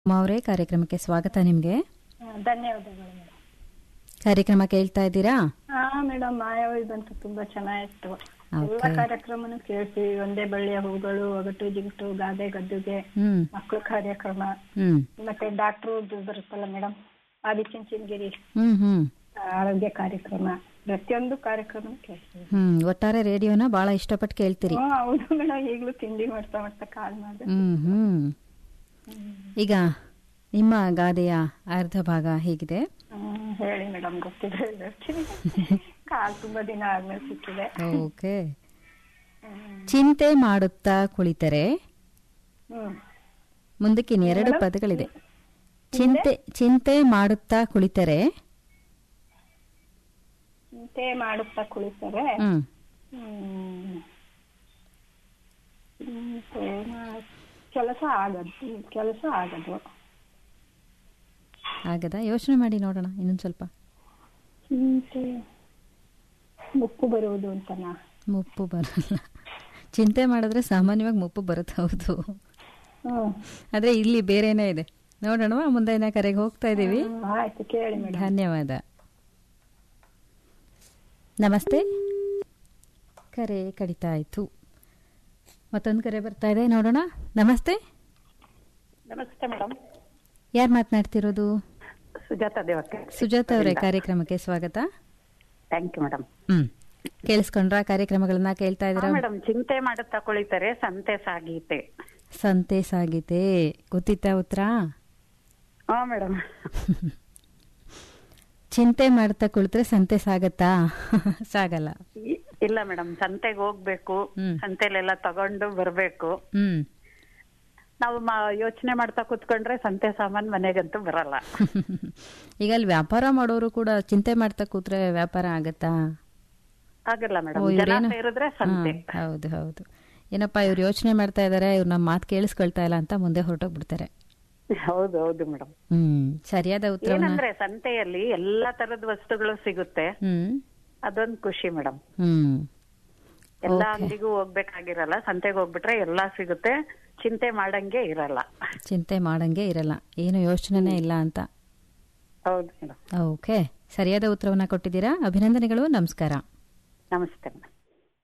ಅವರೇ ಕಾರ್ಯಕ್ರಮಕ್ಕೆ ಸ್ವಾಗತ ನಿಮಗೆ ಹಾ, ಧನ್ಯವಾದಗಳು ಮೇಡಮ್ ಕಾರ್ಯಕ್ರಮ ಕೇಳ್ತಾ ಇದ್ದೀರಾ ಹಾ ಮೇಡಮ್ ಮಾಯಾವಿ ಬಂತು ತುಂಬಾ ಚೆನ್ನಾಗಿತ್ತು ಎಲ್ಲ Okay. ಕಾರ್ಯಕ್ರಮನು ಕೇಳ್ತೀವಿ ಒಂದೇ ಬಳ್ಳಿಯ ಹೂಗಳು ಒಗಟು ಜಿಗಟು ಗಾದೆ ಗದ್ದುಗೆ ಹ್ಮ್ ಮಕ್ಕಳ ಕಾರ್ಯಕ್ರಮ ಹ್ಮ್ ಮತ್ತೆ ಡಾಕ್ಟ್ರು ಬರುತ್ತಲ್ಲ ಮೇಡಮ್ ಆದಿಚುಂಚನಗಿರಿ ಹ್ಮ್ ಹ್ಮ್ ಆರೋಗ್ಯ ಕಾರ್ಯಕ್ರಮ ಪ್ರತಿಯೊಂದು ಕಾರ್ಯಕ್ರಮ ಕೇಳ್ತೀವಿ ಹ್ಮ್ ಒಟ್ಟಾರೆ ರೇಡಿಯೋನ ಬಹಳ ಇಷ್ಟಪಟ್ಟು ಕೇಳ್ತೀರಿ ಹ್ಮ್ ಹೌದು ಮೇಡಮ್ ಈಗ್ಲೂ ತಿಂಡಿ ಮಾಡ್ತಾ ಮಾಡ್ತಾ ಕಾಲ್ ಮಾಡಿದೆ ಹ್ಮ್ ಹ್ಮ್ ಈಗ ನಿಮ್ಮ ಗಾದೆಯ ಅರ್ಧ ಭಾಗ ಹೇಗಿದೆ ಹ್ಮ್ ಹೇಳಿ ಮೇಡಮ್ ಗೊತ್ತಿದೆ ಹೇಳ್ತೀನಿ ಕಾಲ್ ತುಂಬಾ ದಿನ ಆದ್ಮೇಲೆ ಸಿಕ್ಕಿದೆ ಓಕೆ ಹ್ಮ್. ಚಿಂತೆ ಮಾಡುತ್ತಾ ಕುಳಿತರೆ ಹ್ಮ್ ಮುಂದಕ್ಕೆ ಇನ್ನು ಎರಡು ಮೇಡಮ್? ಪದಗಳಿದೆ ಚಿಂತೆ ಚಿಂತೆ ಮಾಡುತ್ತಾ ಕುಳಿತರೆ ಚಿಂತೆ ಮಾಡುತ್ತಾ ಕುಳಿತರೆ ಹ್ಮ್ ಹ್ಮ್. ಚಿಂತೆ ಮಾ- ಕೆಲಸ ಆಗದು ಕೆಲಸ ಆಗದು ಆಗದ ಯೋಚನೆ ಮಾಡಿ ನೋಡೋಣ ಇನ್ನೊಂದು ಸ್ವಲ್ಪ ಚಿಂತೆ ಮುಪ್ಪು ಬರುವುದು ಅಂತನಾ ಮುಪ್ಪು ಬರಲ್ಲ ಚಿಂತೆ ಮಾಡಿದ್ರೆ ಸಾಮಾನ್ಯವಾಗಿ ಮುಪ್ಪು ಬರುತ್ತೆ ಹೌದು ಹ್ಮ್ ಆದ್ರೆ ಇಲ್ಲಿ ಬೇರೆನೇ ಇದೆ ನೋಡೋಣ ಮುಂದಿನ ಕರೆಗೆ ಹೋಗ್ತಾ ಇದ್ದೀವಿ ಹ್ಮ್, ಆಯ್ತು ಕೇಳಿ ಮೇಡಮ್ ಧನ್ಯವಾದ ನಮಸ್ತೆ ಕರೆ ಕಡಿತಾ ಆಯ್ತು ಮತ್ತೊಂದು ಕರೆ ಬರ್ತಾ ಇದೆ ನೋಡೋಣ ನಮಸ್ತೆ ನಮಸ್ತೆ ಮೇಡಮ್ ಯಾರು ಮಾತನಾಡ್ತಿರೋದು ಸುಜಾತ ದೇವಕ್ಕೆ ಸುಜಾತ ಅವರೇ ಕಾರ್ಯಕ್ರಮಕ್ಕೆ ಸ್ವಾಗತ ಥ್ಯಾಂಕ್ ಯು ಮೇಡಮ್ ಹ್ಮ್ ಕೇಳಿಸ್ಕೊಂಡ್ರ ಕಾರ್ಯಕ್ರಮಗಳನ್ನ ಕೇಳ್ತಾ ಇದ್ದೀರಾ ಮೇಡಮ್ ಚಿಂತೆ ಮಾಡುತ್ತಾ ಕುಳಿತರೆ ಸಂತೆ ಸಾಗೀತೆ ಸಂತೆ ಸಾಗಿದೆ ಗೊತ್ತಿತ್ತಾ ಉತ್ತರ ಹಾ ಮೇಡಮ್ ಚಿಂತೆ ಮಾಡ್ತಾ ಕುಳಿತ್ರೆ ಸಂತೆ ಸಾಗತ್ತಾ ಸಾಗಲ್ಲ ಇಲ್ಲ ಮೇಡಮ್ ಸಂತೆಗೆ ಹೋಗ್ಬೇಕು ಹ್ಮ್. ಸಂತೆಲೆಲ್ಲ ತಗೊಂಡು ಬರ್ಬೇಕು ಹ್ಮ್ ನಾವು ಯೋಚನೆ ಮಾಡ್ತಾ ಕುತ್ಕೊಂಡ್ರೆ ಸಂತೆ ಸಾಮಾನ್ ಮನೆಗಂತೂ ಬರಲ್ಲ ಈಗ ಅಲ್ಲಿ ವ್ಯಾಪಾರ ಮಾಡೋರು ಕೂಡ ಚಿಂತೆ ಮಾಡ್ತಾ ಕೂತ್ರೆ ವ್ಯಾಪಾರ ಆಗತ್ತಾ ಆಗಲ್ಲ ಓ, ಮೇಡಮ್ ಜನ ಇವ್ರೇನು- ಸೇರಿದ್ರೆ ಸಂತೆ ಹಾ, ಹೌದು ಹೌದು ಏನಪ್ಪ ಇವ್ರು ಯೋಚನೆ ಮಾಡ್ತಾ ಇದಾರೆ ಇವ್ರು ನಮ್ಮ ಮಾತು ಕೇಳಿಸ್ಕೊಳ್ತಾ ಇಲ್ಲ ಅಂತ ಮುಂದೆ ಹೊರಟೋಗ್ಬಿಡ್ತಾರೆ ಹೌದು ಹೌದು ಮೇಡಮ್ ಹ್ಮ್ ಸರಿಯಾದ ಉತ್ತರವನ್ನ ಏನಂದ್ರೆ ಸಂತೆಯಲ್ಲಿ ಎಲ್ಲಾ ತರದ ವಸ್ತುಗಳು ಸಿಗುತ್ತೆ ಹ್ಮ್ ಅದೊಂದು ಖುಷಿ ಮೇಡಮ್ ಹ್ಮ್ ಎಲ್ಲಾ Okay. ಅಂಗಡಿಗೂ ಹೋಗ್ಬೇಕಾಗಿರಲ್ಲ ಸಂತೆಗೆ ಹೋಗ್ಬಿಟ್ರೆ ಎಲ್ಲಾ ಸಿಗುತ್ತೆ ಚಿಂತೆ ಮಾಡಂಗೆ ಇರಲ್ಲ ಚಿಂತೆ ಮಾಡಂಗೆ ಇರಲ್ಲ ಏನು ಯೋಚನೆನೇ ಇಲ್ಲ ಅಂತ ಹೌದು ಮೇಡಮ್ ಓಕೆ ಸರಿಯಾದ ಉತ್ತರವನ್ನ ಕೊಟ್ಟಿದ್ದೀರಾ ಅಭಿನಂದನೆಗಳು ನಮಸ್ಕಾರ ನಮಸ್ತೆ ಮೇಡಮ್